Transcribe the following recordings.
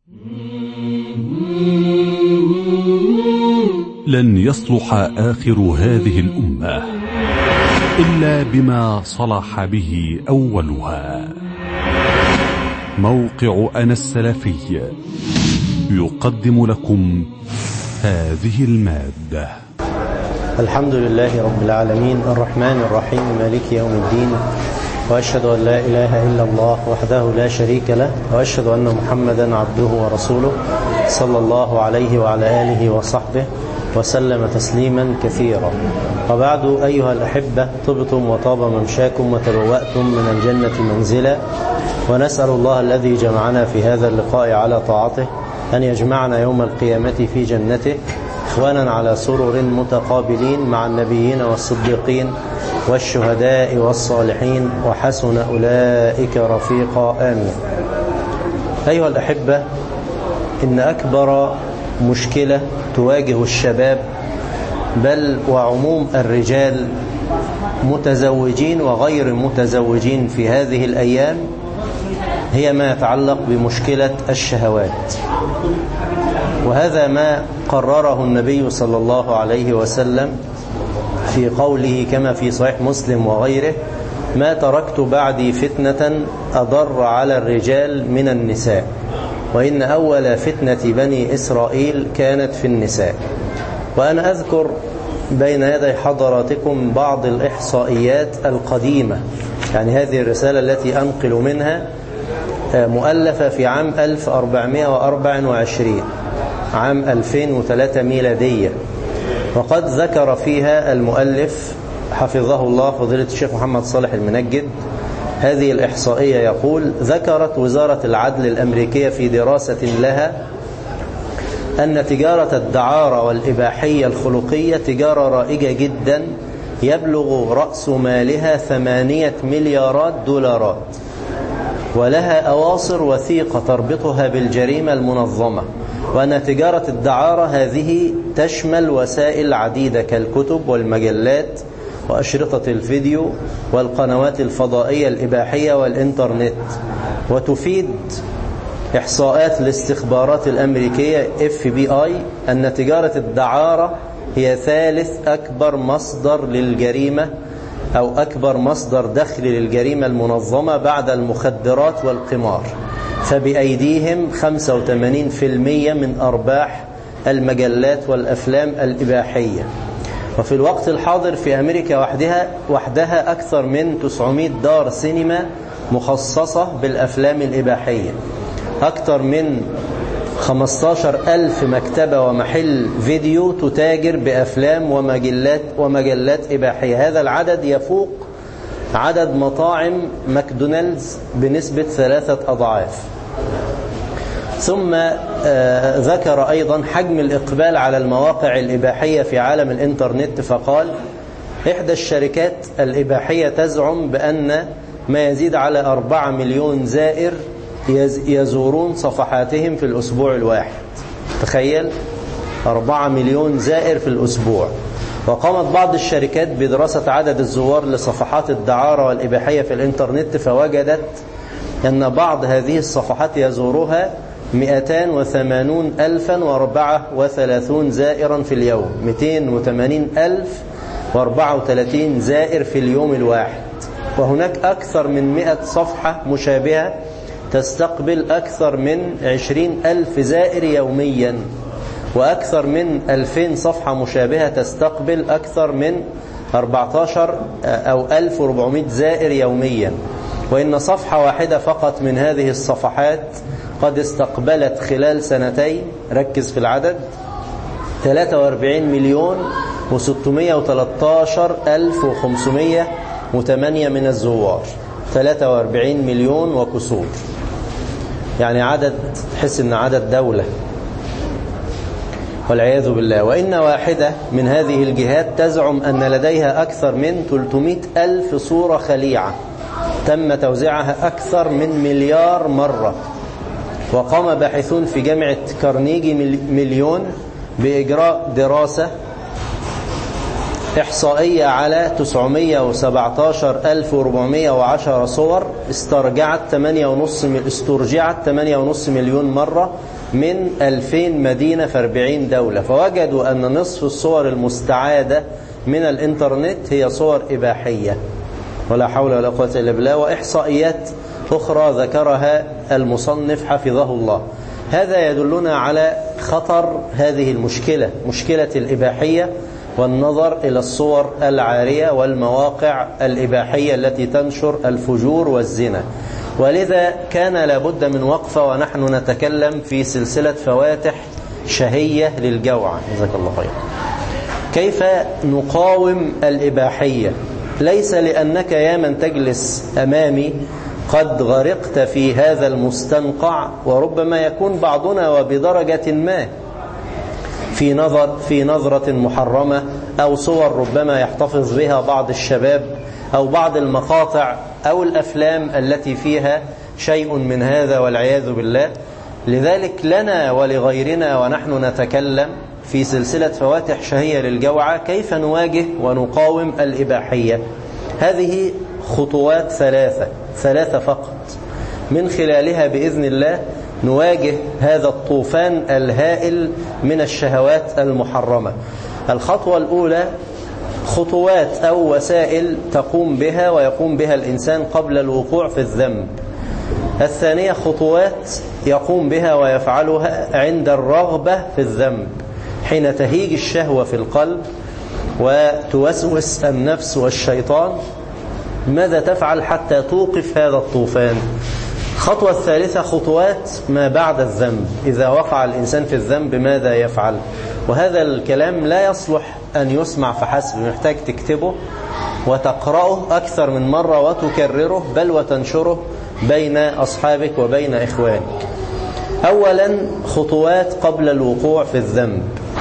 لن يصلح آخر هذه الأمة إلا بما صلح به أولها موقع أنا السلفي يقدم لكم هذه المادة الحمد لله رب العالمين الرحمن الرحيم مالك يوم الدين وأشهد أن لا إله إلا الله وحده لا شريك له وأشهد أن محمدا عبده ورسوله صلى الله عليه وعلى آله وصحبه وسلم تسليما كثيرا وبعد أيها الأحبة طبتم وطاب ممشاكم وتبوأتم من الجنة منزلا ونسأل الله الذي جمعنا في هذا اللقاء على طاعته أن يجمعنا يوم القيامة في جنته إخوانا على سرر متقابلين مع النبيين والصديقين والشهداء والصالحين وحسن أولئك رفيقا آمين أيها الأحبة إن أكبر مشكلة تواجه الشباب بل وعموم الرجال متزوجين وغير متزوجين في هذه الأيام هي ما يتعلق بمشكلة الشهوات وهذا ما قرره النبي صلى الله عليه وسلم في قوله كما في صحيح مسلم وغيره ما تركت بعدي فتنة أضر على الرجال من النساء وإن أول فتنة بني إسرائيل كانت في النساء وأنا أذكر بين يدي حضراتكم بعض الإحصائيات القديمة يعني هذه الرسالة التي أنقل منها مؤلفة في عام 1424 عام 2003 ميلادية وقد ذكر فيها المؤلف حفظه الله فضيلة الشيخ محمد صالح المنجد هذه الإحصائية يقول ذكرت وزارة العدل الأمريكية في دراسة لها أن تجارة الدعارة والإباحية الخلقية تجارة رائجة جدا يبلغ رأس مالها ثمانية مليارات دولارات ولها أواصر وثيقة تربطها بالجريمة المنظمة وأن تجارة الدعارة هذه تشمل وسائل عديدة كالكتب والمجلات وأشرطة الفيديو والقنوات الفضائية الإباحية والإنترنت وتفيد إحصاءات الاستخبارات الأمريكية FBI أن تجارة الدعارة هي ثالث أكبر مصدر للجريمة أو أكبر مصدر دخل للجريمة المنظمة بعد المخدرات والقمار فبأيديهم 85% من أرباح المجلات والأفلام الإباحية وفي الوقت الحاضر في أمريكا وحدها, وحدها أكثر من 900 دار سينما مخصصة بالأفلام الإباحية أكثر من 15 ألف مكتبة ومحل فيديو تتاجر بأفلام ومجلات, ومجلات إباحية هذا العدد يفوق عدد مطاعم ماكدونالدز بنسبة ثلاثة أضعاف ثم ذكر أيضا حجم الإقبال على المواقع الإباحية في عالم الإنترنت فقال إحدى الشركات الإباحية تزعم بأن ما يزيد على أربعة مليون زائر يزورون صفحاتهم في الأسبوع الواحد تخيل أربعة مليون زائر في الأسبوع وقامت بعض الشركات بدراسة عدد الزوار لصفحات الدعارة والإباحية في الإنترنت فوجدت أن بعض هذه الصفحات يزورها 280 ألفا واربعة وثلاثون زائرا في اليوم 280 ألف واربعة وثلاثين زائر في اليوم الواحد وهناك أكثر من 100 صفحة مشابهة تستقبل أكثر من 20 ألف زائر يوميا وأكثر من 2000 صفحة مشابهة تستقبل أكثر من 14 أو 1400 زائر يوميا وإن صفحة واحدة فقط من هذه الصفحات قد استقبلت خلال سنتين ركز في العدد 43 مليون و613 ألف وخمسمية وثمانية من الزوار 43 مليون وكسور يعني عدد تحس ان عدد دولة والعياذ بالله وإن واحدة من هذه الجهات تزعم أن لديها أكثر من 300 ألف صورة خليعة تم توزيعها أكثر من مليار مرة وقام باحثون في جامعة كارنيجي مليون بإجراء دراسة إحصائية على 917410 صور استرجعت 8.5 استرجعت 8.5 مليون مرة من 2000 مدينة في 40 دولة فوجدوا أن نصف الصور المستعادة من الإنترنت هي صور إباحية ولا حول ولا قوة إلا بالله وإحصائيات أخرى ذكرها المصنف حفظه الله هذا يدلنا على خطر هذه المشكلة مشكلة الإباحية والنظر إلى الصور العارية والمواقع الإباحية التي تنشر الفجور والزنا ولذا كان لابد من وقفة ونحن نتكلم في سلسلة فواتح شهية للجوعة جزاك الله خير كيف نقاوم الإباحية ليس لأنك يا من تجلس أمامي قد غرقت في هذا المستنقع وربما يكون بعضنا وبدرجة ما في نظر في نظرة محرمة أو صور ربما يحتفظ بها بعض الشباب أو بعض المقاطع أو الأفلام التي فيها شيء من هذا والعياذ بالله لذلك لنا ولغيرنا ونحن نتكلم في سلسلة فواتح شهية للجوعة كيف نواجه ونقاوم الإباحية هذه خطوات ثلاثة ثلاثة فقط من خلالها بإذن الله نواجه هذا الطوفان الهائل من الشهوات المحرمة الخطوة الأولى خطوات أو وسائل تقوم بها ويقوم بها الإنسان قبل الوقوع في الذنب الثانية خطوات يقوم بها ويفعلها عند الرغبة في الذنب حين تهيج الشهوة في القلب وتوسوس النفس والشيطان ماذا تفعل حتى توقف هذا الطوفان خطوة الثالثة خطوات ما بعد الذنب إذا وقع الإنسان في الذنب ماذا يفعل وهذا الكلام لا يصلح أن يسمع فحسب محتاج تكتبه وتقرأه أكثر من مرة وتكرره بل وتنشره بين أصحابك وبين إخوانك أولا خطوات قبل الوقوع في الذنب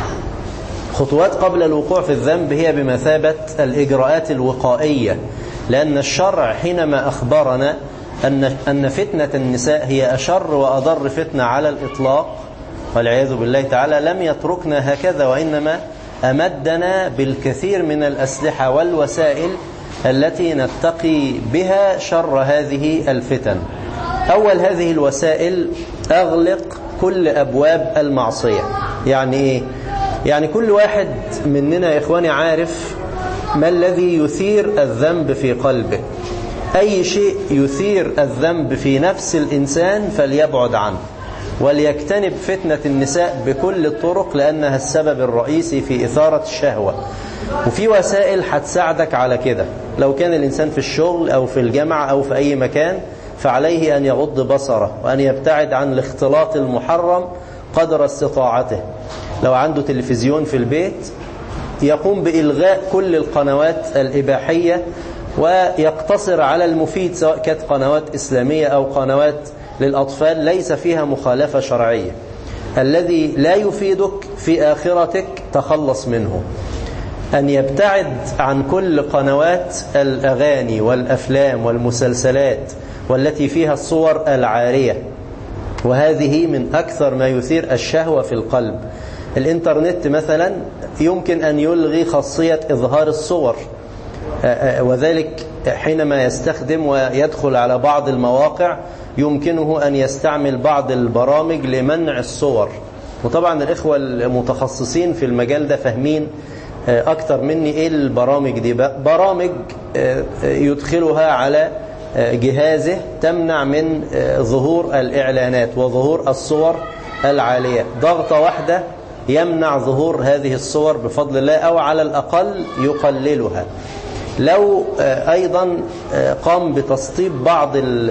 خطوات قبل الوقوع في الذنب هي بمثابة الإجراءات الوقائية لأن الشرع حينما أخبرنا أن أن فتنة النساء هي أشر وأضر فتنة على الإطلاق والعياذ بالله تعالى لم يتركنا هكذا وإنما أمدنا بالكثير من الأسلحة والوسائل التي نتقي بها شر هذه الفتن أول هذه الوسائل أغلق كل أبواب المعصية يعني إيه؟ يعني كل واحد مننا يا إخواني عارف ما الذي يثير الذنب في قلبه أي شيء يثير الذنب في نفس الإنسان فليبعد عنه وليجتنب فتنة النساء بكل الطرق لأنها السبب الرئيسي في إثارة الشهوة وفي وسائل هتساعدك على كده لو كان الإنسان في الشغل أو في الجامعة أو في أي مكان فعليه أن يغض بصره وأن يبتعد عن الاختلاط المحرم قدر استطاعته لو عنده تلفزيون في البيت يقوم بإلغاء كل القنوات الإباحية ويقتصر على المفيد سواء كانت قنوات إسلامية أو قنوات للأطفال ليس فيها مخالفة شرعية الذي لا يفيدك في آخرتك تخلص منه أن يبتعد عن كل قنوات الأغاني والأفلام والمسلسلات والتي فيها الصور العارية وهذه من أكثر ما يثير الشهوة في القلب الإنترنت مثلا يمكن أن يلغي خاصية إظهار الصور وذلك حينما يستخدم ويدخل على بعض المواقع يمكنه أن يستعمل بعض البرامج لمنع الصور وطبعا الإخوة المتخصصين في المجال ده فاهمين أكتر مني إيه البرامج دي برامج يدخلها على جهازه تمنع من ظهور الإعلانات وظهور الصور العالية ضغطة واحدة يمنع ظهور هذه الصور بفضل الله أو على الأقل يقللها لو أيضا قام بتسطيب بعض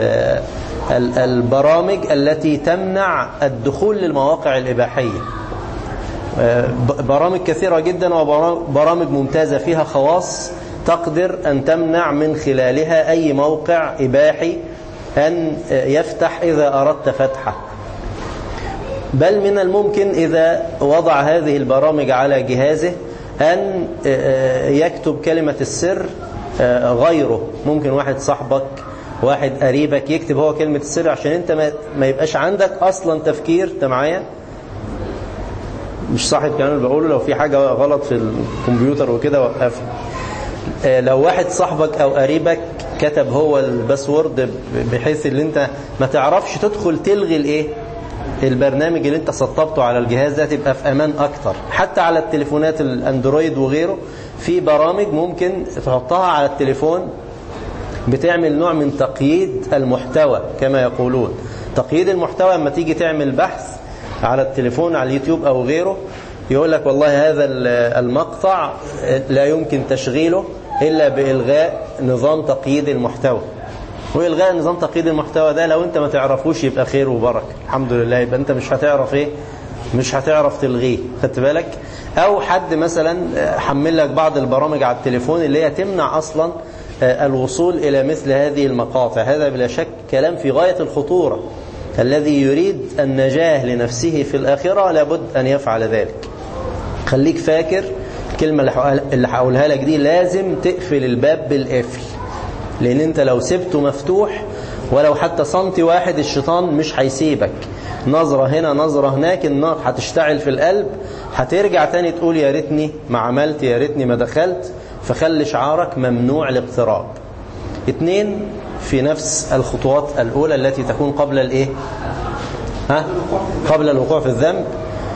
البرامج التي تمنع الدخول للمواقع الإباحية برامج كثيرة جدا وبرامج ممتازة فيها خواص تقدر أن تمنع من خلالها أي موقع إباحي أن يفتح إذا أردت فتحه بل من الممكن إذا وضع هذه البرامج على جهازه أن يكتب كلمة السر غيره ممكن واحد صاحبك واحد قريبك يكتب هو كلمة السر عشان انت ما يبقاش عندك أصلا تفكير انت معايا مش صاحب الكلام اللي بقوله لو في حاجة غلط في الكمبيوتر وكده وقفها لو واحد صاحبك أو قريبك كتب هو الباسورد بحيث ان انت ما تعرفش تدخل تلغي الايه البرنامج اللي انت سطبته على الجهاز ده تبقى في امان اكتر حتى على التليفونات الاندرويد وغيره في برامج ممكن تحطها على التليفون بتعمل نوع من تقييد المحتوى كما يقولون تقييد المحتوى لما تيجي تعمل بحث على التليفون على اليوتيوب او غيره يقول لك والله هذا المقطع لا يمكن تشغيله إلا بإلغاء نظام تقييد المحتوى وإلغاء نظام تقييد المحتوى ده لو أنت ما تعرفوش يبقى خير وبركة الحمد لله يبقى أنت مش هتعرف إيه مش هتعرف تلغيه خدت بالك أو حد مثلا حمل لك بعض البرامج على التليفون اللي هي تمنع أصلا الوصول إلى مثل هذه المقاطع هذا بلا شك كلام في غاية الخطورة الذي يريد النجاة لنفسه في الآخرة لابد أن يفعل ذلك خليك فاكر الكلمة اللي هقولها لك دي لازم تقفل الباب بالقفل لأن أنت لو سبته مفتوح ولو حتى سنتي واحد الشيطان مش هيسيبك نظرة هنا نظرة هناك النار هتشتعل في القلب هترجع تاني تقول يا ريتني ما عملت يا ريتني ما دخلت فخلي شعارك ممنوع الاقتراب اتنين في نفس الخطوات الأولى التي تكون قبل الايه ها قبل الوقوع في الذنب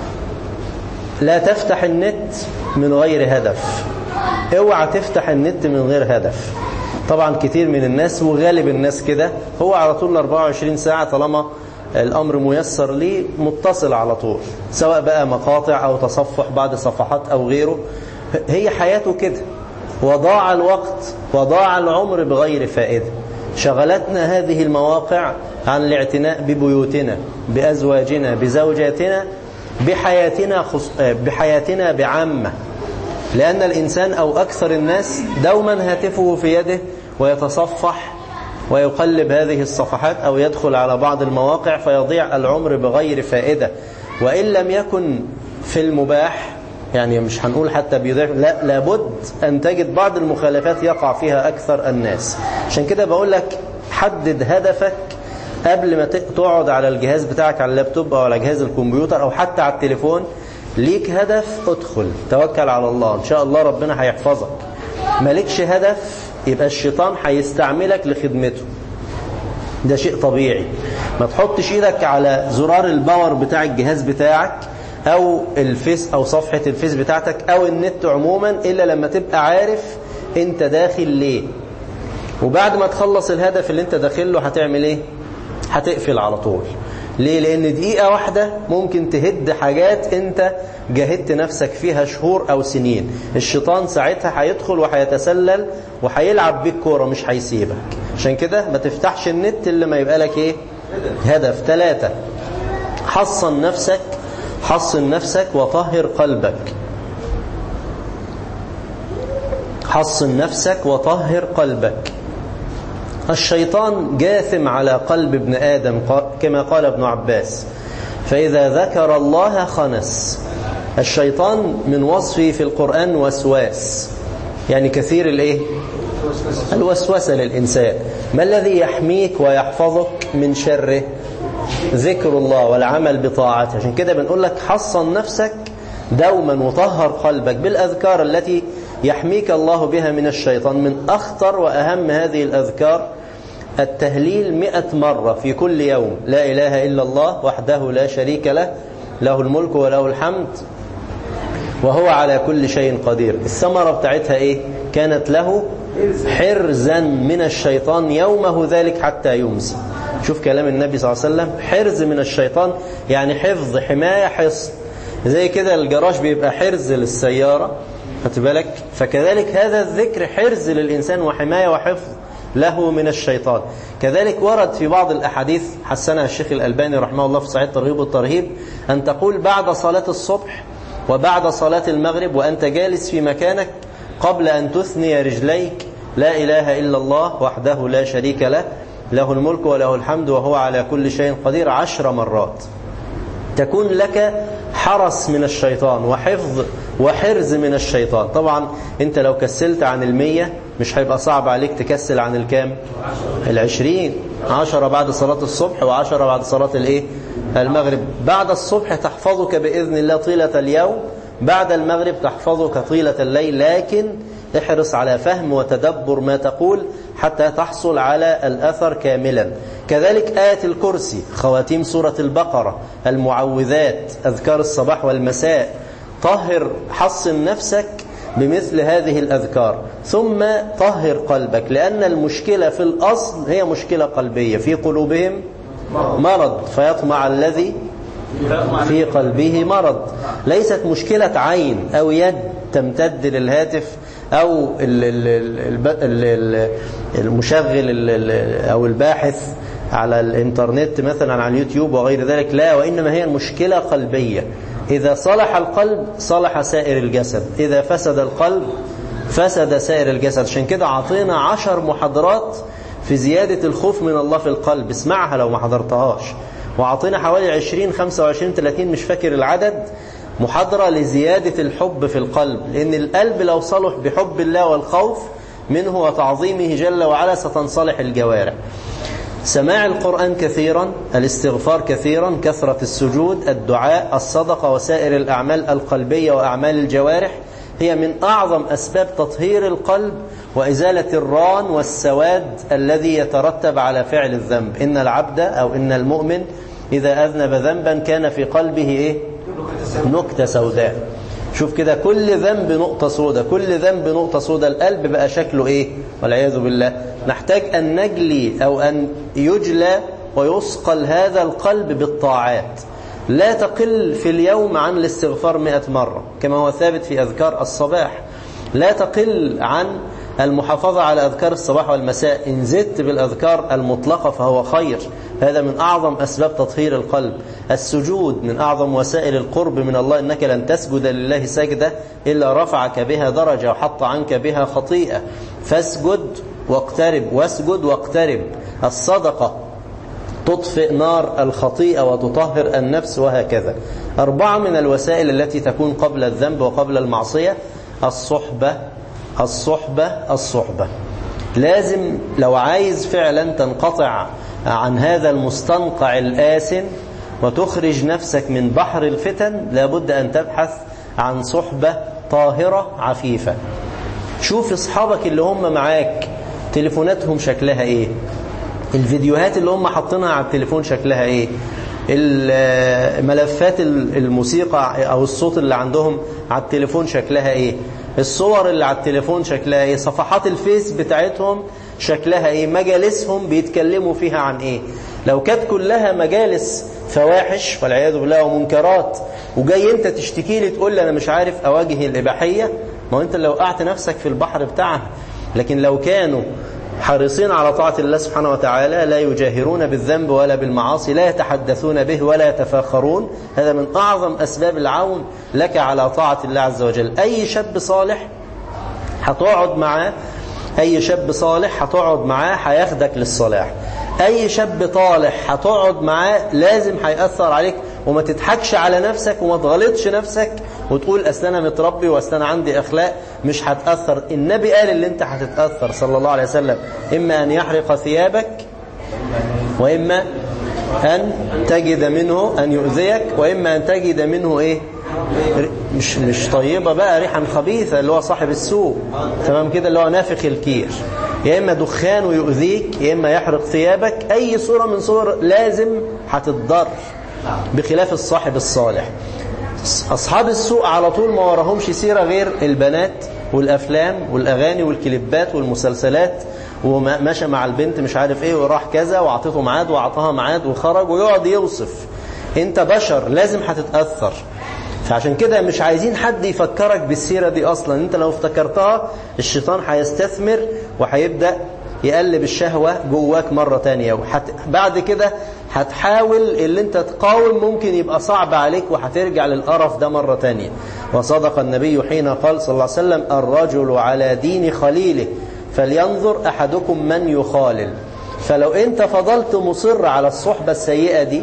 لا تفتح النت من غير هدف اوعى تفتح النت من غير هدف طبعا كتير من الناس وغالب الناس كده هو على طول 24 ساعة طالما الأمر ميسر ليه متصل على طول سواء بقى مقاطع أو تصفح بعض صفحات أو غيره هي حياته كده وضاع الوقت وضاع العمر بغير فائدة شغلتنا هذه المواقع عن الاعتناء ببيوتنا بأزواجنا بزوجاتنا بحياتنا خص... بحياتنا بعامة لأن الإنسان أو أكثر الناس دوما هاتفه في يده ويتصفح ويقلب هذه الصفحات أو يدخل على بعض المواقع فيضيع العمر بغير فائدة وإن لم يكن في المباح يعني مش هنقول حتى بيضيع لا لابد أن تجد بعض المخالفات يقع فيها أكثر الناس عشان كده بقول لك حدد هدفك قبل ما تقعد على الجهاز بتاعك على اللابتوب أو على جهاز الكمبيوتر أو حتى على التليفون ليك هدف ادخل توكل على الله إن شاء الله ربنا هيحفظك مالكش هدف يبقى الشيطان هيستعملك لخدمته ده شيء طبيعي ما تحطش ايدك على زرار الباور بتاع الجهاز بتاعك او الفيس او صفحة الفيس بتاعتك او النت عموما الا لما تبقى عارف انت داخل ليه وبعد ما تخلص الهدف اللي انت داخله هتعمل ايه هتقفل على طول ليه لان دقيقة واحدة ممكن تهد حاجات انت جاهدت نفسك فيها شهور او سنين الشيطان ساعتها هيدخل وهيتسلل وهيلعب بيك كورة مش هيسيبك عشان كده ما تفتحش النت اللي ما يبقى لك ايه هدف ثلاثة حصن نفسك حصن نفسك وطهر قلبك حصن نفسك وطهر قلبك الشيطان جاثم على قلب ابن آدم كما قال ابن عباس فإذا ذكر الله خنس الشيطان من وصفه في القرآن وسواس يعني كثير الايه الوسوسة للإنسان ما الذي يحميك ويحفظك من شره ذكر الله والعمل بطاعته عشان كده بنقول لك حصن نفسك دوما وطهر قلبك بالأذكار التي يحميك الله بها من الشيطان من أخطر وأهم هذه الأذكار التهليل مئة مرة في كل يوم لا إله إلا الله وحده لا شريك له له الملك وله الحمد وهو على كل شيء قدير الثمرة بتاعتها إيه كانت له حرزا من الشيطان يومه ذلك حتى يمسي شوف كلام النبي صلى الله عليه وسلم حرز من الشيطان يعني حفظ حماية حصن زي كده الجراج بيبقى حرز للسيارة خدت بالك فكذلك هذا الذكر حرز للإنسان وحماية وحفظ له من الشيطان كذلك ورد في بعض الأحاديث حسنها الشيخ الألباني رحمه الله في صحيح الترغيب والترهيب أن تقول بعد صلاة الصبح وبعد صلاة المغرب وأنت جالس في مكانك قبل أن تثني رجليك لا إله إلا الله وحده لا شريك له له الملك وله الحمد وهو على كل شيء قدير عشر مرات تكون لك حرس من الشيطان وحفظ وحرز من الشيطان طبعا انت لو كسلت عن المية مش هيبقى صعب عليك تكسل عن الكام العشرين عشرة بعد صلاة الصبح وعشرة بعد صلاة الايه المغرب بعد الصبح تحفظك بإذن الله طيلة اليوم بعد المغرب تحفظك طيلة الليل لكن احرص على فهم وتدبر ما تقول حتى تحصل على الأثر كاملا كذلك آية الكرسي خواتيم سورة البقرة المعوذات أذكار الصباح والمساء طهر حصن نفسك بمثل هذه الأذكار ثم طهر قلبك لأن المشكلة في الأصل هي مشكلة قلبية في قلوبهم مرض فيطمع الذي في قلبه مرض ليست مشكلة عين أو يد تمتد للهاتف أو المشغل أو الباحث على الانترنت مثلا على اليوتيوب وغير ذلك لا وإنما هي المشكلة قلبية إذا صلح القلب صلح سائر الجسد إذا فسد القلب فسد سائر الجسد عشان كده عطينا عشر محاضرات في زيادة الخوف من الله في القلب اسمعها لو ما حضرتهاش وعطينا حوالي 20 25 30 مش فاكر العدد محاضرة لزيادة الحب في القلب لأن القلب لو صلح بحب الله والخوف منه وتعظيمه جل وعلا ستنصلح الجوارح سماع القرآن كثيرا الاستغفار كثيرا كثرة السجود الدعاء الصدقة وسائر الأعمال القلبية وأعمال الجوارح هي من أعظم أسباب تطهير القلب وإزالة الران والسواد الذي يترتب على فعل الذنب إن العبد أو إن المؤمن إذا أذنب ذنبا كان في قلبه إيه؟ نكتة سوداء شوف كده كل ذنب نقطة سوداء كل ذنب نقطة سوداء القلب بقى شكله إيه والعياذ بالله نحتاج أن نجلي أو أن يجلى ويصقل هذا القلب بالطاعات لا تقل في اليوم عن الاستغفار مئة مرة كما هو ثابت في أذكار الصباح لا تقل عن المحافظة على أذكار الصباح والمساء إن زدت بالأذكار المطلقة فهو خير هذا من أعظم أسباب تطهير القلب السجود من أعظم وسائل القرب من الله إنك لن تسجد لله سجدة إلا رفعك بها درجة وحط عنك بها خطيئة فاسجد واقترب واسجد واقترب الصدقة تطفئ نار الخطيئة وتطهر النفس وهكذا أربعة من الوسائل التي تكون قبل الذنب وقبل المعصية الصحبة الصحبة الصحبة لازم لو عايز فعلا تنقطع عن هذا المستنقع الآسن وتخرج نفسك من بحر الفتن لابد أن تبحث عن صحبة طاهرة عفيفة شوف أصحابك اللي هم معاك تليفوناتهم شكلها إيه الفيديوهات اللي هم حاطينها على التليفون شكلها إيه ملفات الموسيقى أو الصوت اللي عندهم على التليفون شكلها إيه الصور اللي على التليفون شكلها ايه صفحات الفيس بتاعتهم شكلها ايه مجالسهم بيتكلموا فيها عن ايه لو كانت كلها مجالس فواحش والعياذ بالله ومنكرات وجاي انت تشتكي لي تقول لي انا مش عارف اواجه الاباحيه ما هو انت لو وقعت نفسك في البحر بتاعها لكن لو كانوا حريصين على طاعة الله سبحانه وتعالى لا يجاهرون بالذنب ولا بالمعاصي لا يتحدثون به ولا يتفاخرون هذا من أعظم أسباب العون لك على طاعة الله عز وجل أي شاب صالح هتقعد معاه أي شاب صالح هتقعد معاه هياخدك للصلاح أي شاب طالح هتقعد معاه لازم هيأثر عليك وما تضحكش على نفسك وما تغلطش نفسك وتقول أصل أنا متربي وأصل أنا عندي أخلاق مش هتأثر النبي قال اللي أنت هتتأثر صلى الله عليه وسلم إما أن يحرق ثيابك وإما أن تجد منه أن يؤذيك وإما أن تجد منه إيه مش مش طيبة بقى ريحا خبيثة اللي هو صاحب السوء تمام كده اللي هو نافخ الكير يا إما دخان ويؤذيك يا إما يحرق ثيابك أي صورة من صور لازم هتتضر بخلاف الصاحب الصالح أصحاب السوء على طول ما وراهمش سيرة غير البنات والأفلام والأغاني والكليبات والمسلسلات ومشى مع البنت مش عارف ايه وراح كذا وعطيته ميعاد وعطاها ميعاد وخرج ويقعد يوصف انت بشر لازم هتتأثر فعشان كده مش عايزين حد يفكرك بالسيرة دي أصلا انت لو افتكرتها الشيطان هيستثمر وهيبدأ يقلب الشهوة جواك مرة تانية وحت... بعد كده هتحاول اللي انت تقاوم ممكن يبقى صعب عليك وهترجع للقرف ده مرة تانية وصدق النبي حين قال صلى الله عليه وسلم الرجل على دين خليله فلينظر أحدكم من يخالل فلو انت فضلت مصر على الصحبة السيئة دي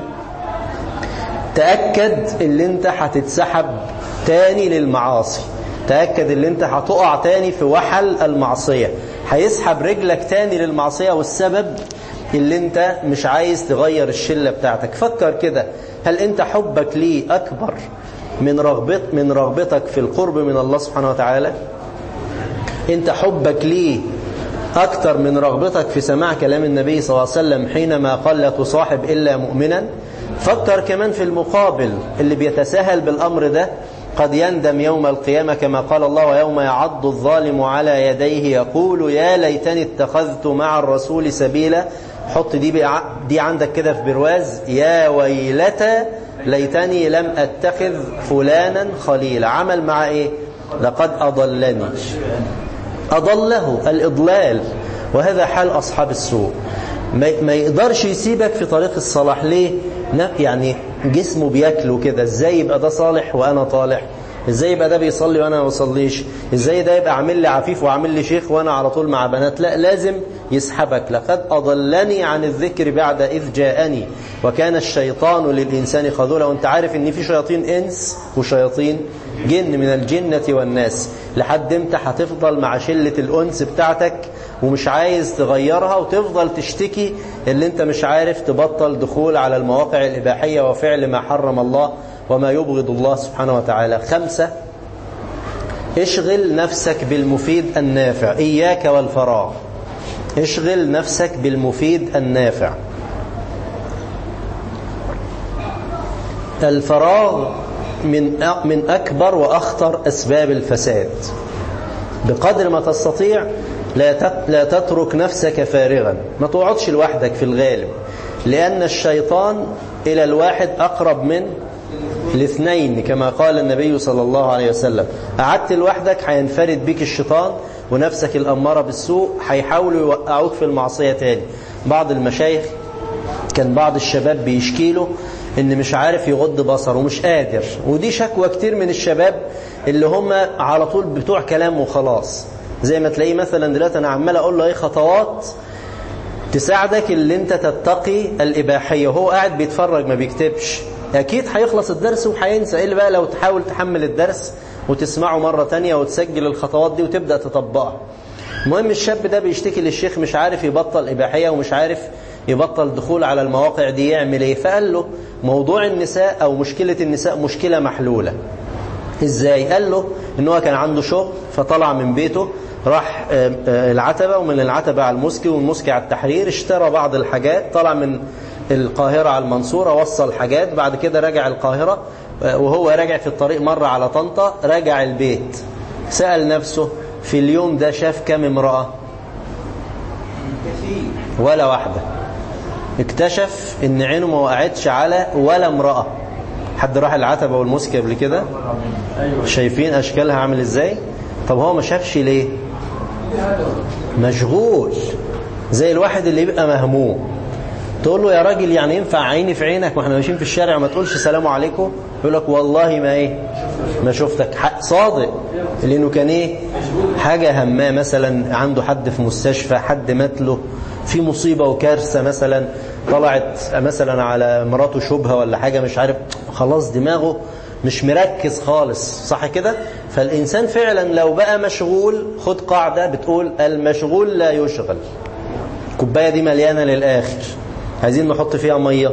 تأكد اللي انت هتتسحب تاني للمعاصي تأكد اللي انت هتقع تاني في وحل المعصية هيسحب رجلك تاني للمعصية والسبب اللي انت مش عايز تغير الشلة بتاعتك فكر كده هل انت حبك ليه أكبر من رغبت من رغبتك في القرب من الله سبحانه وتعالى انت حبك ليه أكثر من رغبتك في سماع كلام النبي صلى الله عليه وسلم حينما قال لا تصاحب إلا مؤمنا فكر كمان في المقابل اللي بيتساهل بالأمر ده قد يندم يوم القيامة كما قال الله ويوم يعض الظالم على يديه يقول يا ليتني اتخذت مع الرسول سبيلا حط دي بقى دي عندك كده في برواز يا ويلتى ليتني لم اتخذ فلانا خليلا عمل مع ايه لقد اضلني اضله الاضلال وهذا حال اصحاب السوء ما يقدرش يسيبك في طريق الصلاح ليه يعني جسمه بياكله كده ازاي يبقى ده صالح وانا طالح ازاي يبقى ده بيصلي وانا ما بصليش ازاي ده يبقى عامل لي عفيف وعامل لي شيخ وانا على طول مع بنات لا لازم يسحبك لقد اضلني عن الذكر بعد اذ جاءني وكان الشيطان للانسان خذولا وانت عارف ان في شياطين انس وشياطين جن من الجنة والناس لحد امتى هتفضل مع شلة الانس بتاعتك ومش عايز تغيرها وتفضل تشتكي اللي انت مش عارف تبطل دخول على المواقع الإباحية وفعل ما حرم الله وما يبغض الله سبحانه وتعالى خمسة اشغل نفسك بالمفيد النافع إياك والفراغ اشغل نفسك بالمفيد النافع الفراغ من من أكبر وأخطر أسباب الفساد بقدر ما تستطيع لا لا تترك نفسك فارغا ما تقعدش لوحدك في الغالب لأن الشيطان إلى الواحد أقرب من الاثنين كما قال النبي صلى الله عليه وسلم قعدت لوحدك هينفرد بك الشيطان ونفسك الأمارة بالسوء هيحاولوا يوقعوك في المعصية تاني بعض المشايخ كان بعض الشباب بيشكي له ان مش عارف يغض بصره ومش قادر ودي شكوى كتير من الشباب اللي هم على طول بتوع كلام وخلاص زي ما تلاقيه مثلا دلوقتي انا عمال اقول له ايه خطوات تساعدك اللي انت تتقي الاباحيه وهو قاعد بيتفرج ما بيكتبش اكيد هيخلص الدرس وهينسى ايه اللي بقى لو تحاول تحمل الدرس وتسمعه مره تانية وتسجل الخطوات دي وتبدا تطبقها المهم الشاب ده بيشتكي للشيخ مش عارف يبطل اباحيه ومش عارف يبطل دخول على المواقع دي يعمل ايه فقال له موضوع النساء او مشكله النساء مشكله محلوله ازاي قال له ان هو كان عنده شغل فطلع من بيته راح العتبة ومن العتبة على المسكي والمسكي على التحرير اشترى بعض الحاجات طلع من القاهرة على المنصورة وصل حاجات بعد كده رجع القاهرة وهو راجع في الطريق مرة على طنطا راجع البيت سأل نفسه في اليوم ده شاف كم امرأة ولا واحدة اكتشف ان عينه ما وقعتش على ولا امرأة حد راح العتبة والمسكي قبل كده شايفين اشكالها عامل ازاي طب هو ما شافش ليه مشغول زي الواحد اللي يبقى مهموم تقول له يا راجل يعني ينفع عيني في عينك ما احنا ماشيين في الشارع ما تقولش سلام عليكم يقول لك والله ما ايه ما شفتك حق صادق لانه كان ايه حاجة هماه مثلا عنده حد في مستشفى حد مات له في مصيبة وكارثة مثلا طلعت مثلا على مراته شبهة ولا حاجة مش عارف خلاص دماغه مش مركز خالص صح كده فالإنسان فعلا لو بقى مشغول خد قاعدة بتقول المشغول لا يشغل الكوباية دي مليانة للآخر عايزين نحط فيها مية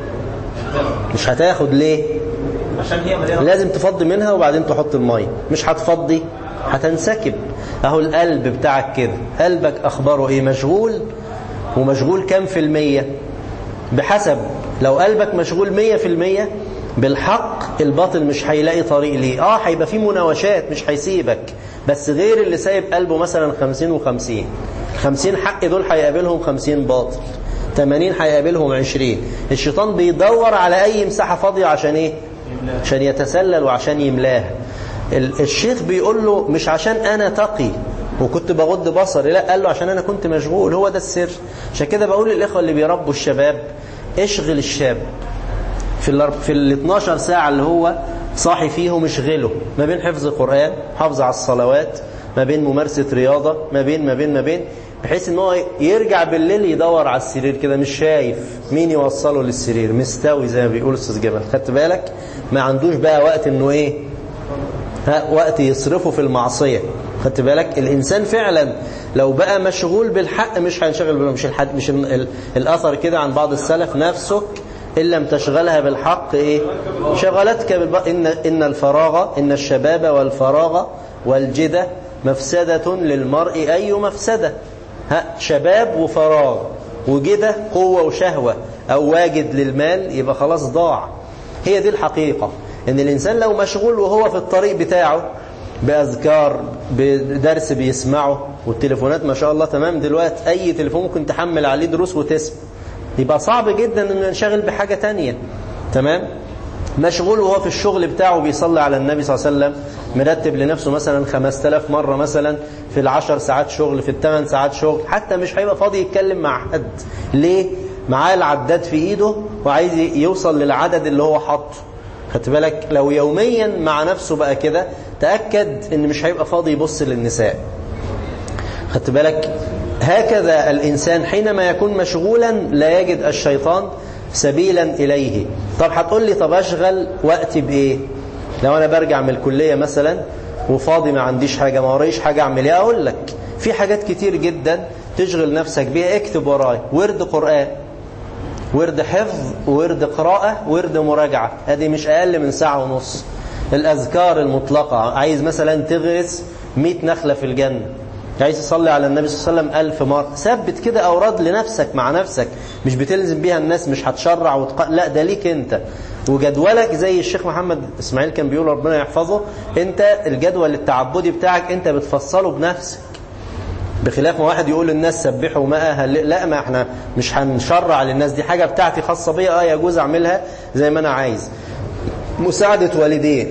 مش هتاخد ليه عشان هي مليانه لازم تفضي منها وبعدين تحط المية مش هتفضي هتنسكب اهو القلب بتاعك كده قلبك اخباره ايه مشغول ومشغول كام في المية بحسب لو قلبك مشغول مية في المية بالحق الباطل مش هيلاقي طريق ليه اه هيبقى فيه مناوشات مش هيسيبك بس غير اللي سايب قلبه مثلا خمسين وخمسين خمسين حق دول هيقابلهم خمسين باطل 80 هيقابلهم 20 الشيطان بيدور على اي مساحة فاضية عشان ايه عشان يتسلل وعشان يملاها الشيخ بيقول له مش عشان انا تقي وكنت بغض بصري لا قال له عشان انا كنت مشغول هو ده السر عشان كده بقول للاخوه اللي بيربوا الشباب اشغل الشاب في ال في ال 12 ساعه اللي هو صاحي فيهم اشغله ما بين حفظ القران حافظ على الصلوات ما بين ممارسه رياضه ما بين ما بين ما بين بحيث ان هو يرجع بالليل يدور على السرير كده مش شايف مين يوصله للسرير مستوي زي ما بيقول استاذ جبل خدت بالك ما عندوش بقى وقت انه ايه ها وقت يصرفه في المعصيه خدت بالك الانسان فعلا لو بقى مشغول بالحق مش هينشغل بالله مش الحد مش ال- الاثر كده عن بعض السلف نفسك ان لم تشغلها بالحق ايه شغلتك بالب... ان ان الفراغ ان الشباب والفراغ والجده مفسده للمرء اي مفسده ها شباب وفراغ وجده قوة وشهوة أو واجد للمال يبقى خلاص ضاع هي دي الحقيقة ان الإنسان لو مشغول وهو في الطريق بتاعه بأذكار بدرس بيسمعه والتليفونات ما شاء الله تمام دلوقتي أي تليفون ممكن تحمل عليه دروس وتسمع يبقى صعب جدا انه ينشغل بحاجة تانية تمام مشغول وهو في الشغل بتاعه بيصلي على النبي صلى الله عليه وسلم مرتب لنفسه مثلا 5000 مرة مثلا في العشر ساعات شغل في الثمان ساعات شغل حتى مش هيبقى فاضي يتكلم مع حد ليه معاه العداد في ايده وعايز يوصل للعدد اللي هو حاطه خدت بالك لو يوميا مع نفسه بقى كده تأكد ان مش هيبقى فاضي يبص للنساء خدت بالك هكذا الإنسان حينما يكون مشغولا لا يجد الشيطان سبيلا إليه طب هتقول لي طب أشغل وقتي بإيه لو أنا برجع من الكلية مثلا وفاضي ما عنديش حاجة ما وريش حاجة أعمل إيه أقول لك في حاجات كتير جدا تشغل نفسك بيها اكتب وراي ورد قرآن ورد حفظ ورد قراءة ورد مراجعة هذه مش أقل من ساعة ونص الأذكار المطلقة عايز مثلا تغرس 100 نخلة في الجنة عايز تصلي على النبي صلى الله عليه وسلم ألف مرة ثبت كده أوراد لنفسك مع نفسك مش بتلزم بيها الناس مش هتشرع وتق... لا ده ليك أنت وجدولك زي الشيخ محمد إسماعيل كان بيقول ربنا يحفظه أنت الجدول التعبدي بتاعك أنت بتفصله بنفسك بخلاف ما واحد يقول للناس سبحوا ما لا ما احنا مش هنشرع للناس دي حاجة بتاعتي خاصة بيا اه يجوز اعملها زي ما انا عايز مساعدة والدين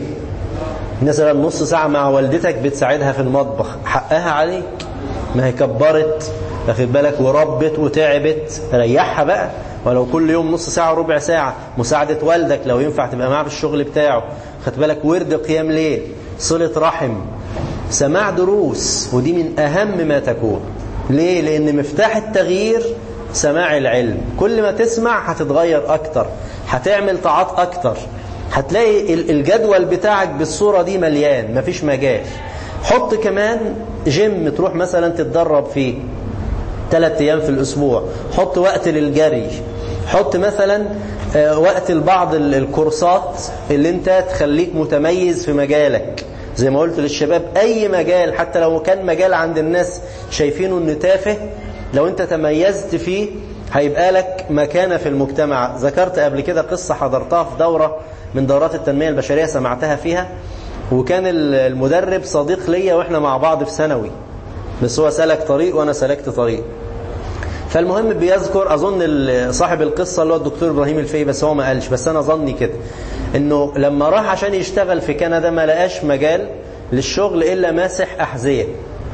مثلا نص ساعة مع والدتك بتساعدها في المطبخ حقها عليك ما هي كبرت واخد بالك وربت وتعبت ريحها بقى ولو كل يوم نص ساعة وربع ساعة مساعدة والدك لو ينفع تبقى معاه في الشغل بتاعه خد بالك ورد قيام ليل صلة رحم سماع دروس ودي من أهم ما تكون ليه؟ لأن مفتاح التغيير سماع العلم كل ما تسمع هتتغير أكتر هتعمل طاعات أكتر هتلاقي الجدول بتاعك بالصورة دي مليان مفيش مجال حط كمان جيم تروح مثلا تتدرب فيه ثلاث أيام في الأسبوع حط وقت للجري حط مثلا وقت لبعض الكورسات اللي انت تخليك متميز في مجالك زي ما قلت للشباب أي مجال حتى لو كان مجال عند الناس شايفينه انه تافه لو انت تميزت فيه هيبقى لك مكانة في المجتمع ذكرت قبل كده قصة حضرتها في دورة من دورات التنمية البشرية سمعتها فيها وكان المدرب صديق ليا واحنا مع بعض في ثانوي بس هو سلك طريق وانا سلكت طريق فالمهم بيذكر اظن صاحب القصة اللي هو الدكتور ابراهيم الفي بس هو ما قالش بس انا ظني كده انه لما راح عشان يشتغل في كندا ما لقاش مجال للشغل الا ماسح احذية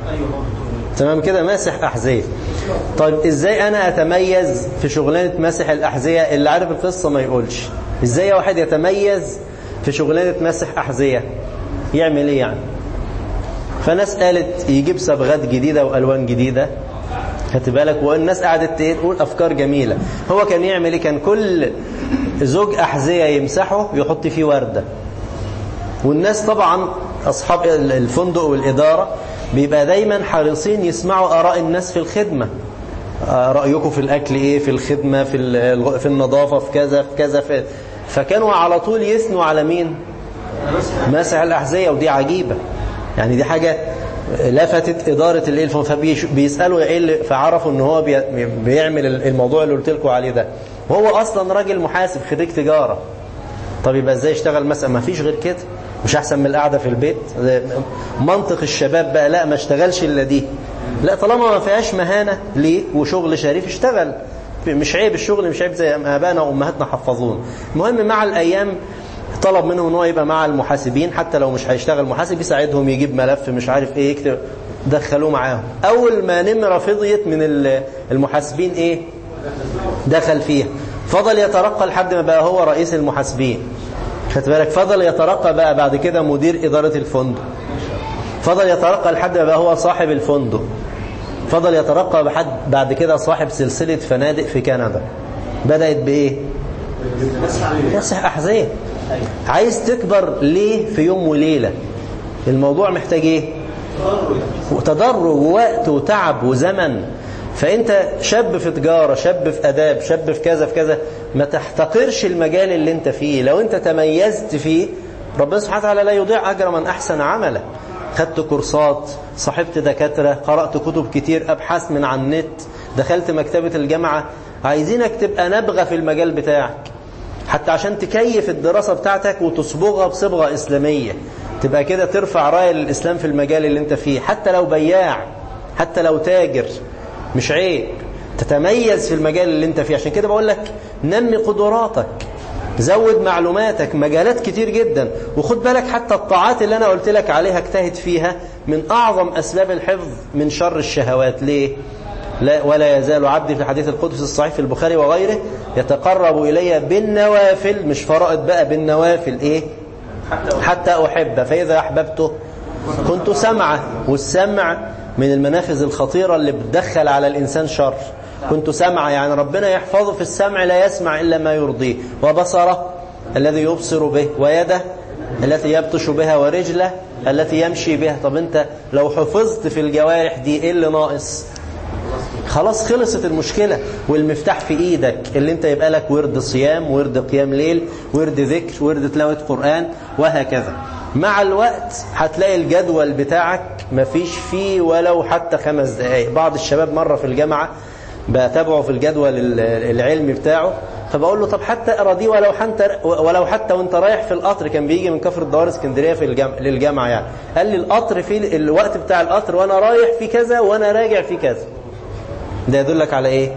تمام كده ماسح احذية طيب ازاي انا اتميز في شغلانة ماسح الاحذية اللي عارف القصة ما يقولش ازاي واحد يتميز في شغلانة مسح أحذية يعمل ايه يعني فناس قالت يجيب صبغات جديدة وألوان جديدة خدت بالك والناس قعدت تقول أفكار جميلة هو كان يعمل ايه كان كل زوج أحذية يمسحه يحط فيه وردة والناس طبعا أصحاب الفندق والإدارة بيبقى دايما حريصين يسمعوا آراء الناس في الخدمة رأيكم في الأكل إيه في الخدمة في في النظافة في كذا في كذا في فكانوا على طول يثنوا على مين مسح الأحذية ودي عجيبة يعني دي حاجة لفتت إدارة الإلفون فبيسألوا إيه اللي فعرفوا إن هو بيعمل الموضوع اللي قلت لكم عليه ده وهو أصلا راجل محاسب خريج تجارة طب يبقى إزاي يشتغل مثلا ما فيش غير كده مش أحسن من القعدة في البيت منطق الشباب بقى لا ما اشتغلش إلا دي لا طالما ما فيهاش مهانة ليه وشغل شريف اشتغل مش عيب الشغل مش عيب زي ما ابائنا وامهاتنا حفظون المهم مع الايام طلب منه ان هو يبقى مع المحاسبين حتى لو مش هيشتغل محاسب يساعدهم يجيب ملف مش عارف ايه يكتب دخلوه معاهم اول ما نمره فضيت من المحاسبين ايه دخل فيها فضل يترقى لحد ما بقى هو رئيس المحاسبين خدت بالك فضل يترقى بقى بعد كده مدير اداره الفندق فضل يترقى لحد ما بقى هو صاحب الفندق فضل يترقى بحد بعد كده صاحب سلسلة فنادق في كندا بدأت بإيه مسح أحذية عايز تكبر ليه في يوم وليلة الموضوع محتاج إيه وتدرج ووقت وتعب وزمن فأنت شاب في تجارة شاب في أداب شاب في كذا في كذا ما تحتقرش المجال اللي انت فيه لو انت تميزت فيه ربنا سبحانه وتعالى لا يضيع أجر من أحسن عملا خدت كورسات صاحبت دكاترة قرأت كتب كتير أبحاث من على النت دخلت مكتبة الجامعة عايزينك تبقى نبغى في المجال بتاعك حتى عشان تكيف الدراسة بتاعتك وتصبغها بصبغة إسلامية تبقى كده ترفع راية للإسلام في المجال اللي انت فيه حتى لو بياع حتى لو تاجر مش عيب تتميز في المجال اللي انت فيه عشان كده بقول لك نمي قدراتك زود معلوماتك مجالات كتير جدا وخد بالك حتى الطاعات اللي انا قلت لك عليها اجتهد فيها من اعظم اسباب الحفظ من شر الشهوات ليه لا ولا يزال عبدي في الحديث القدسي الصحيح في البخاري وغيره يتقرب الي بالنوافل مش فرائض بقى بالنوافل ايه حتى احبه فاذا احببته كنت سمعه والسمع من المنافذ الخطيرة اللي بتدخل على الإنسان شر كنت سمع يعني ربنا يحفظه في السمع لا يسمع إلا ما يرضيه وبصره الذي يبصر به ويده التي يبطش بها ورجله التي يمشي بها طب انت لو حفظت في الجوارح دي ايه اللي ناقص خلاص خلصت المشكلة والمفتاح في ايدك اللي انت يبقى لك ورد صيام ورد قيام ليل ورد ذكر ورد تلاوة قرآن وهكذا مع الوقت هتلاقي الجدول بتاعك مفيش فيه ولو حتى خمس دقايق بعض الشباب مرة في الجامعة بتابعه في الجدول العلمي بتاعه فبقول له طب حتى اقرا دي ولو حتى ولو حتى وانت رايح في القطر كان بيجي من كفر الدوار اسكندريه في الجامعة للجامعه يعني قال لي القطر في الوقت بتاع القطر وانا رايح في كذا وانا راجع في كذا ده يدلك على ايه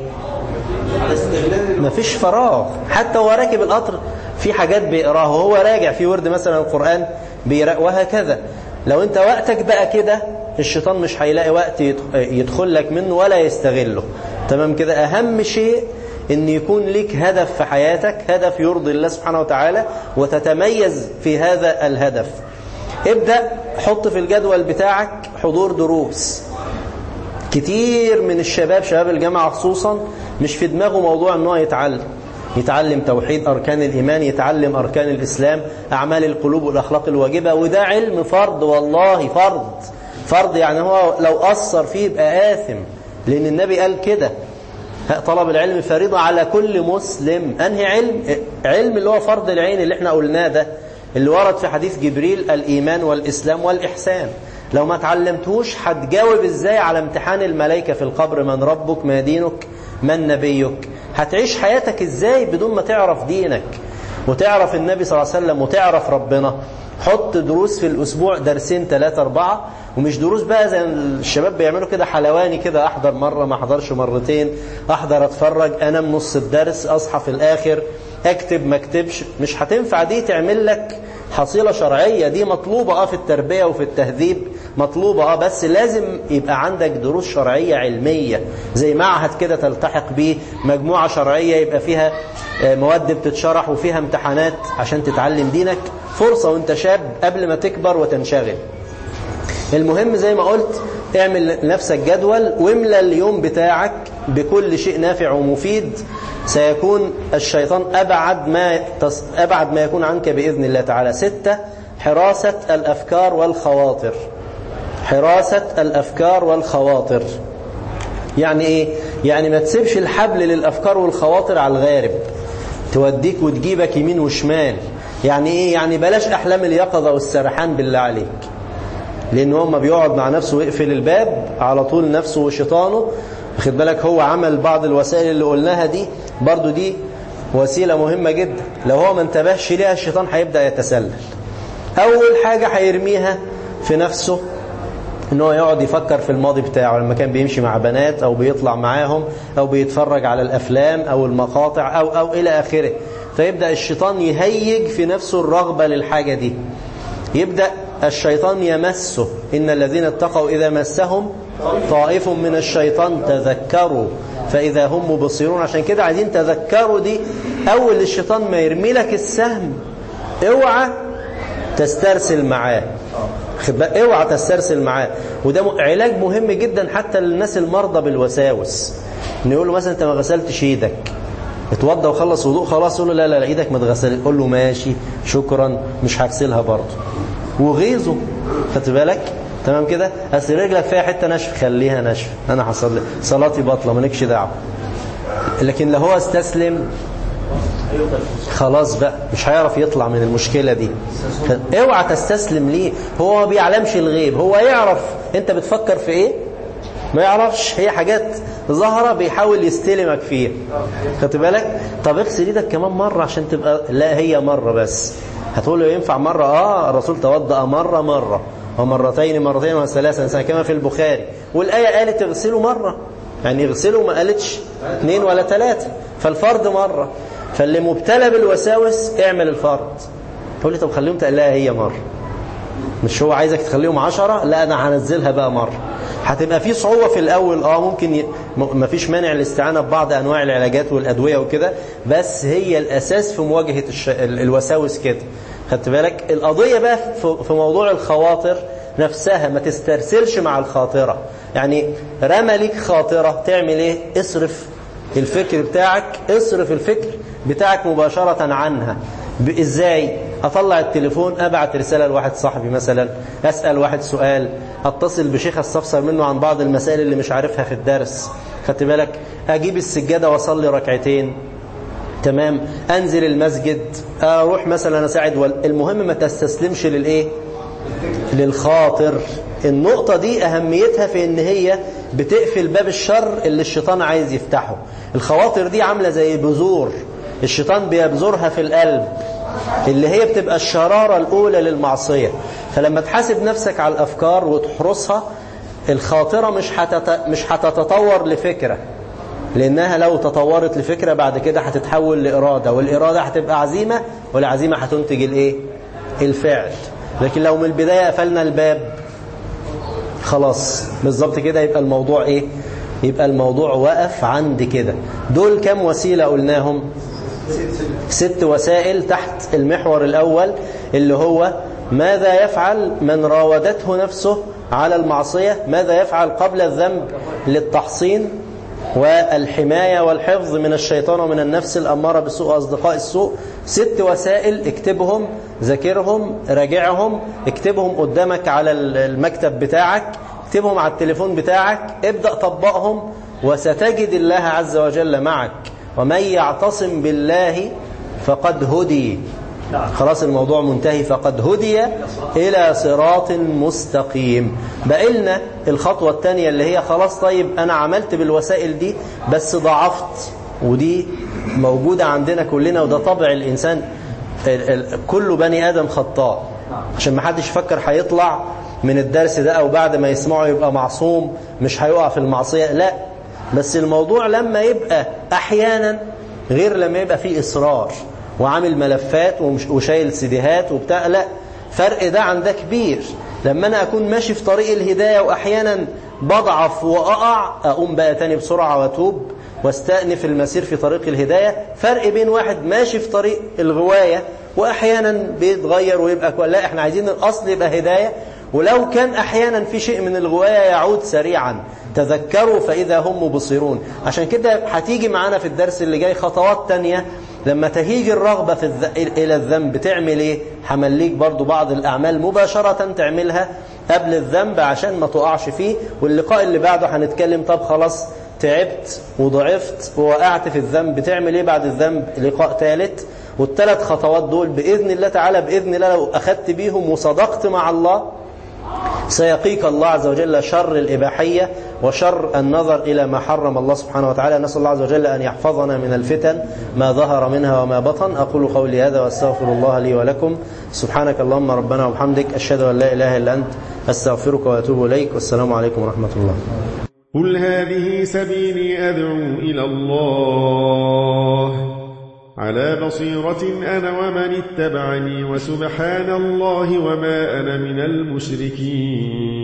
مفيش فراغ حتى هو راكب القطر في حاجات بيقراها وهو راجع في ورد مثلا القرآن بيقرأ وهكذا لو انت وقتك بقى كده الشيطان مش هيلاقي وقت يدخل لك منه ولا يستغله تمام كده أهم شيء ان يكون لك هدف في حياتك هدف يرضي الله سبحانه وتعالى وتتميز في هذا الهدف ابدأ حط في الجدول بتاعك حضور دروس كتير من الشباب شباب الجامعة خصوصا مش في دماغه موضوع ان هو يتعلم يتعلم توحيد أركان الإيمان يتعلم أركان الإسلام أعمال القلوب والأخلاق الواجبة وده علم فرض والله فرض فرض يعني هو لو أثر فيه يبقى آثم لأن النبي قال كده طلب العلم فريضة على كل مسلم أنهي علم علم اللي هو فرض العين اللي احنا قلناه ده اللي ورد في حديث جبريل الإيمان والإسلام والإحسان لو ما تعلمتوش هتجاوب ازاي على امتحان الملائكة في القبر من ربك ما دينك من نبيك هتعيش حياتك ازاي بدون ما تعرف دينك وتعرف النبي صلى الله عليه وسلم وتعرف ربنا حط دروس في الأسبوع درسين ثلاثة أربعة ومش دروس بقى زي الشباب بيعملوا كده حلواني كده أحضر مرة ما أحضرش مرتين أحضر أتفرج أنام نص الدرس أصحى في الآخر أكتب ما أكتبش مش هتنفع دي تعمل لك حصيلة شرعية دي مطلوبة اه في التربية وفي التهذيب مطلوبة اه بس لازم يبقى عندك دروس شرعية علمية زي معهد كده تلتحق بيه مجموعة شرعية يبقى فيها مواد بتتشرح وفيها امتحانات عشان تتعلم دينك فرصة وانت شاب قبل ما تكبر وتنشغل المهم زي ما قلت اعمل لنفسك جدول واملى اليوم بتاعك بكل شيء نافع ومفيد سيكون الشيطان أبعد ما, أبعد ما يكون عنك بإذن الله تعالى ستة حراسة الأفكار والخواطر حراسة الأفكار والخواطر يعني إيه؟ يعني ما تسيبش الحبل للأفكار والخواطر على الغارب توديك وتجيبك يمين وشمال يعني إيه؟ يعني بلاش أحلام اليقظة والسرحان بالله عليك لأن هو ما بيقعد مع نفسه ويقفل الباب على طول نفسه وشيطانه واخد بالك هو عمل بعض الوسائل اللي قلناها دي برضو دي وسيلة مهمة جدا لو هو ما انتبهش ليها الشيطان هيبدأ يتسلل أول حاجة هيرميها في نفسه ان هو يقعد يفكر في الماضي بتاعه لما كان بيمشي مع بنات أو بيطلع معاهم أو بيتفرج على الأفلام أو المقاطع أو, أو إلى آخره فيبدأ الشيطان يهيج في نفسه الرغبة للحاجة دي يبدأ الشيطان يمسه إن الذين اتقوا إذا مسهم طائف من الشيطان تذكروا فإذا هم مبصرون عشان كده عايزين تذكروا دي أول الشيطان ما يرمي لك السهم اوعى تسترسل معاه اوعى تسترسل معاه وده علاج مهم جدا حتى للناس المرضى بالوساوس ان يقول له مثلا انت ما غسلتش ايدك اتوضى وخلص وضوء خلاص يقول له لا لا, لا ايدك ما اتغسلت قول له ماشي شكرا مش هغسلها برضه وغيظه خدت بالك تمام كده اصل رجلك فيها حته نشف خليها نشف انا حصل لي صلاتي باطله مالكش دعوه لكن لو هو استسلم خلاص بقى مش هيعرف يطلع من المشكلة دي اوعى تستسلم ليه هو ما بيعلمش الغيب هو يعرف انت بتفكر في ايه ما يعرفش هي حاجات ظاهرة بيحاول يستلمك فيها خدت بالك طب اغسل ايدك كمان مرة عشان تبقى لا هي مرة بس هتقول له ينفع مرة اه الرسول توضأ مرة مرة ومرتين مرتين وثلاثا كما في البخاري والآية قالت اغسلوا مرة يعني اغسلوا ما قالتش اثنين ولا ثلاثة فالفرض مرة فاللي مبتلى بالوساوس اعمل الفرض تقول لي طب خليهم تقلها هي مرة مش هو عايزك تخليهم عشرة لا أنا هنزلها بقى مرة هتبقى في صعوبة في الأول اه ممكن ي... ما فيش مانع الاستعانة ببعض أنواع العلاجات والأدوية وكده بس هي الأساس في مواجهة الش... الوساوس كده خدت بالك القضية بقى في موضوع الخواطر نفسها ما تسترسلش مع الخاطرة يعني رمى ليك خاطرة تعمل ايه اصرف الفكر بتاعك اصرف الفكر بتاعك مباشرة عنها ازاي اطلع التليفون ابعت رسالة لواحد صاحبي مثلا اسأل واحد سؤال اتصل بشيخ استفسر منه عن بعض المسائل اللي مش عارفها في الدرس خدت بالك اجيب السجادة واصلي ركعتين تمام انزل المسجد اروح مثلا اساعد المهم ما تستسلمش للايه للخاطر النقطة دي أهميتها في إن هي بتقفل باب الشر اللي الشيطان عايز يفتحه الخواطر دي عاملة زي بذور الشيطان بيبذرها في القلب اللي هي بتبقى الشرارة الأولى للمعصية فلما تحاسب نفسك على الأفكار وتحرسها الخاطرة مش هتت... مش هتتطور لفكرة لأنها لو تطورت لفكرة بعد كده هتتحول لإرادة والإرادة هتبقى عزيمة والعزيمة هتنتج الإيه؟ الفعل لكن لو من البداية قفلنا الباب خلاص بالظبط كده يبقى الموضوع ايه يبقى الموضوع وقف عند كده دول كم وسيلة قلناهم ست وسائل تحت المحور الأول اللي هو ماذا يفعل من راودته نفسه على المعصية ماذا يفعل قبل الذنب للتحصين والحماية والحفظ من الشيطان ومن النفس الأمارة بالسوء وأصدقاء السوء ست وسائل اكتبهم ذاكرهم راجعهم اكتبهم قدامك على المكتب بتاعك اكتبهم على التليفون بتاعك ابدأ طبقهم وستجد الله عز وجل معك ومن يعتصم بالله فقد هدي خلاص الموضوع منتهي فقد هدي إلى صراط مستقيم بقلنا الخطوة الثانية اللي هي خلاص طيب أنا عملت بالوسائل دي بس ضعفت ودي موجودة عندنا كلنا وده طبع الإنسان كل بني آدم خطاء عشان ما حدش يفكر هيطلع من الدرس ده أو بعد ما يسمعه يبقى معصوم مش هيقع في المعصية لا بس الموضوع لما يبقى أحيانا غير لما يبقى فيه إصرار وعامل ملفات وشايل سيديهات وبتاع لا فرق ده عندك كبير لما أنا أكون ماشي في طريق الهداية وأحيانا بضعف وأقع أقوم بقى تاني بسرعة وأتوب واستأنف المسير في طريق الهداية فرق بين واحد ماشي في طريق الغواية وأحيانا بيتغير ويبقى لا احنا عايزين الأصل يبقى هداية ولو كان أحيانا في شيء من الغواية يعود سريعا تذكروا فإذا هم مبصرون عشان كده هتيجي معانا في الدرس اللي جاي خطوات تانية لما تهيج الرغبة في الذ... إلى الذنب تعمل إيه حمليك برضو بعض الأعمال مباشرة تعملها قبل الذنب عشان ما تقعش فيه واللقاء اللي بعده هنتكلم طب خلاص تعبت وضعفت ووقعت في الذنب تعمل ايه بعد الذنب لقاء ثالث والثلاث خطوات دول بإذن الله تعالى بإذن الله لو أخذت بيهم وصدقت مع الله سيقيك الله عز وجل شر الإباحية وشر النظر إلى ما حرم الله سبحانه وتعالى نسأل الله عز وجل أن يحفظنا من الفتن ما ظهر منها وما بطن أقول قولي هذا وأستغفر الله لي ولكم سبحانك اللهم ربنا وبحمدك أشهد أن لا إله إلا أنت أستغفرك وأتوب إليك والسلام عليكم ورحمة الله قل هذه سبيلي أدعو إلى الله على بصيرة أنا ومن اتبعني وسبحان الله وما أنا من المشركين